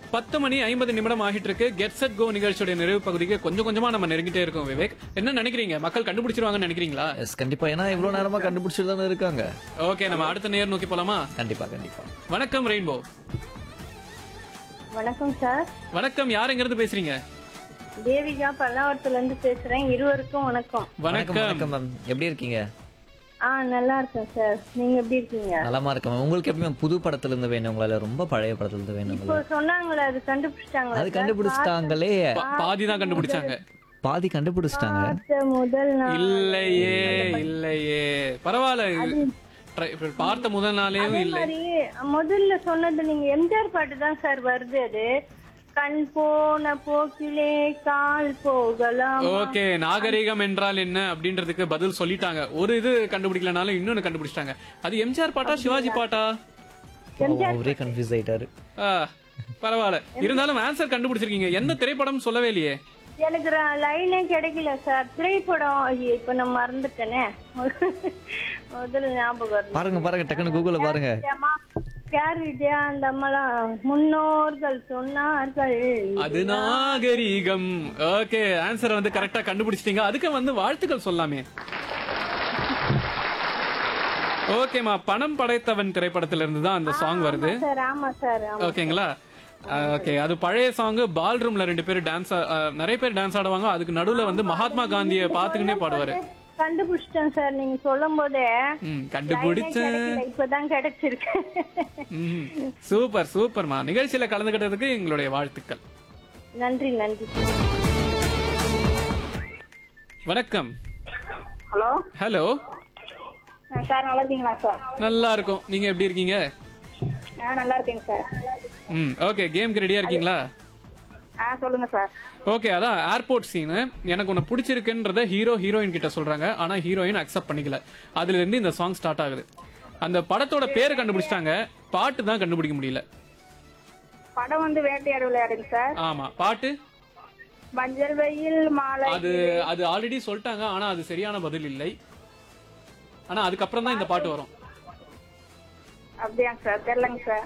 பத்து மணி ஐம்பது நிமிடம் ஆகிட்டு இருக்கு கெட் செட் கோ நிகழ்ச்சியோட நிறைவு பகுதிக்கு கொஞ்சம் கொஞ்சமா நம்ம நெருங்கிட்டே இருக்கோம் விவேக் என்ன நினைக்கிறீங்க மக்கள் கண்டுபிடிச்சிருவாங்கன்னு நினைக்கிறீங்களா எஸ் கண்டிப்பா ஏன்னா இவ்வளவு நேரமா கண்டுபிடிச்சிட்டு தானே இருக்காங்க ஓகே நம்ம அடுத்த நேர் நோக்கி போலாமா கண்டிப்பா கண்டிப்பா வணக்கம் ரெயின்போ வணக்கம் சார் வணக்கம் யாருங்கிறது பேசுறீங்க தேவிகா பல்லாவரத்துல இருந்து பேசுறேன் இருவருக்கும் வணக்கம் வணக்கம் வணக்கம் வணக்கம் மேம் எப்படி இருக்கீங்க ஆ நல்லா இருக்கேன் சார் நீங்க எப்படி இருக்கீங்க நலமா இருக்கேன் மேம் உங்களுக்கு எப்படி மேம் புது படத்துல இருந்து வேணும் உங்களால ரொம்ப பழைய படத்துல இருந்து வேணும் இப்போ உங்களுக்கு சொன்னாங்களே அது கண்டுபிடிச்சிட்டாங்களா அது கண்டுபிடிச்சிட்டாங்களே பா- பாதி தான் கண்டுபிடிச்சாங்க பாதி கண்டுபிடிச்சிட்டாங்க பார்த்த முதல் நாள் இல்லையே இல்லையே பரவாயில்ல Try- பார்த்த முதல் நாளேயும் அதே இல்லை மாதிரி முதல்ல சொன்னது நீங்க எம்ஜிஆர் பாட்டு தான் சார் வருது அது கண் போன போக்கிலே கால் போகலாம் ஓகே நாகரிகம் என்றால் என்ன அப்படின்றதுக்கு பதில் சொல்லிட்டாங்க ஒரு இது கண்டுபிடிக்கலனாலும் இன்னொன்னு கண்டுபிடிச்சிட்டாங்க அது எம்ஜிஆர் பாட்டா சிவாஜி பாட்டா ஒரே கன்ஃபியூஸ் ஆயிட்டாரு ஆ, பரவாயில்ல இருந்தாலும் ஆன்சர் கண்டுபிடிச்சிருக்கீங்க எந்த திரைப்படம் சொல்லவே இல்லையே எனக்கு லைனே கிடைக்கல சார் திரைப்படம் ஐயோ, இப்ப நான் மறந்துட்டேனே முதல்ல ஞாபகம் வரல. பாருங்க பாருங்க டக்குன்னு கூகுள்ல பாருங்க ஏம்மா, யார் விஜயா அந்த அம்மாலாம் முன்னோர்கள் சொன்னார்கள் அது நாகரிகம் ஓகே ஆன்சர் வந்து கரெக்டா கண்டுபிடிச்சிட்டீங்க அதுக்கு வந்து வாழ்த்துக்கள் சொல்லாமே ஓகேமா பணம் படைத்தவன் திரைப்படத்துல இருந்து தான் அந்த சாங் வருது சார் ஆமா சார் ஆமா ஓகேங்களா ஓகே அது பழைய சாங் பால் ரூம்ல ரெண்டு பேரும் டான்ஸ் நிறைய பேர் டான்ஸ் ஆடுவாங்க அதுக்கு நடுவுல வந்து மகாத்மா காந்தியை பாத்துக்கிட்டே பாடுவாரு கண்டுபிடிச்சிட்டேன் சார் நீங்க சொல்லும் போதே ம் கண்டுபிடிச்சேன் கிடைக்கல இப்பதான் கிடைச்சிருக்கு ம் சூப்பர் சூப்பர்மா நிகழ்ச்சியில கலந்துக்கிட்டதுக்கு எங்களுடைய வாழ்த்துக்கள் நன்றி நன்றி வணக்கம் ஹலோ ஹலோ சார் நல்லா இருக்கீங்களா சார் நல்லா இருக்கும் நீங்க எப்படி இருக்கீங்க ஆ நல்லா இருக்கேங்க சார் ம் ஓகே கேம்க்கு ரெடியா இருக்கீங்களா ஆ சொல்லுங்க சார் ஓகே அதான் ஏர்போர்ட் சீனு எனக்கு உன்னை பிடிச்சிருக்குன்றத ஹீரோ ஹீரோயின் கிட்ட சொல்றாங்க ஆனா ஹீரோயின் அக்செப்ட் பண்ணிக்கல அதுல இருந்து இந்த சாங் ஸ்டார்ட் ஆகுது அந்த படத்தோட பேரை கண்டுபிடிச்சிட்டாங்க பாட்டு தான் கண்டுபிடிக்க முடியல படம் வந்து வேட்டையாடு விளையாடுங்க சார் ஆமா பாட்டு மஞ்சள் வெயில் மாலை அது அது ஆல்ரெடி சொல்லிட்டாங்க ஆனா அது சரியான பதில் இல்லை ஆனா அதுக்கப்புறம் தான் இந்த பாட்டு வரும் அப்படியாங்க சார் தெரியலங்க சார்